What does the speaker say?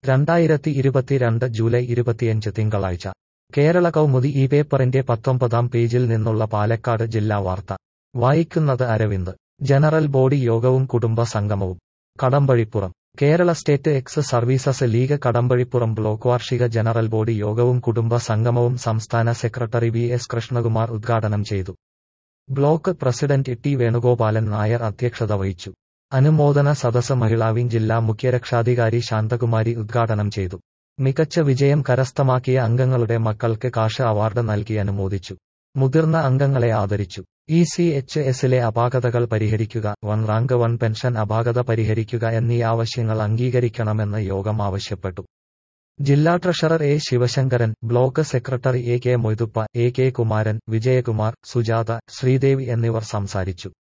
രണ്ടായിരത്തി ഇരുപത്തിരണ്ട് ജൂലൈ ഇരുപത്തിയഞ്ച് തിങ്കളാഴ്ച കേരള കൗമുദി ഈ പേപ്പറിന്റെ പത്തൊമ്പതാം പേജിൽ നിന്നുള്ള പാലക്കാട് ജില്ലാ വാർത്ത വായിക്കുന്നത് അരവിന്ദ് ജനറൽ ബോഡി യോഗവും കുടുംബ സംഗമവും Kadambazhipuram Kerala state ex services league Kadambazhipuram block വാർഷിക ജനറൽ ബോഡി യോഗവും കുടുംബ സംഗമവും സംസ്ഥാന സെക്രട്ടറി വി എസ് കൃഷ്ണകുമാർ ഉദ്ഘാടനം ചെയ്തു block president T Venugopalan Nair അധ്യക്ഷത വഹിച്ചു അനുമോദന സദസ് മഹിളാ വിംഗ് ജില്ലാ മുഖ്യരക്ഷാധികാരി ശാന്തകുമാരി ഉദ്ഘാടനം ചെയ്തു മികച്ച വിജയം കരസ്ഥമാക്കിയ അംഗങ്ങളുടെ മക്കൾക്ക് കാഷ് അവാർഡ് നൽകി അനുമോദിച്ചു മുതിർന്ന അംഗങ്ങളെ ആദരിച്ചു ഇ സി എച്ച് എസിലെ അപാകതകൾ പരിഹരിക്കുക വൺ റാങ്ക് വൺ പെൻഷൻ അപാകത പരിഹരിക്കുക എന്നീ ആവശ്യങ്ങൾ അംഗീകരിക്കണമെന്ന് യോഗം ആവശ്യപ്പെട്ടു ജില്ലാ treasurer A Sivasankaran block secretary A K Moithuppa A K Kumaran Vijayakumar Sujatha Sreedevi എന്നിവർ സംസാരിച്ചു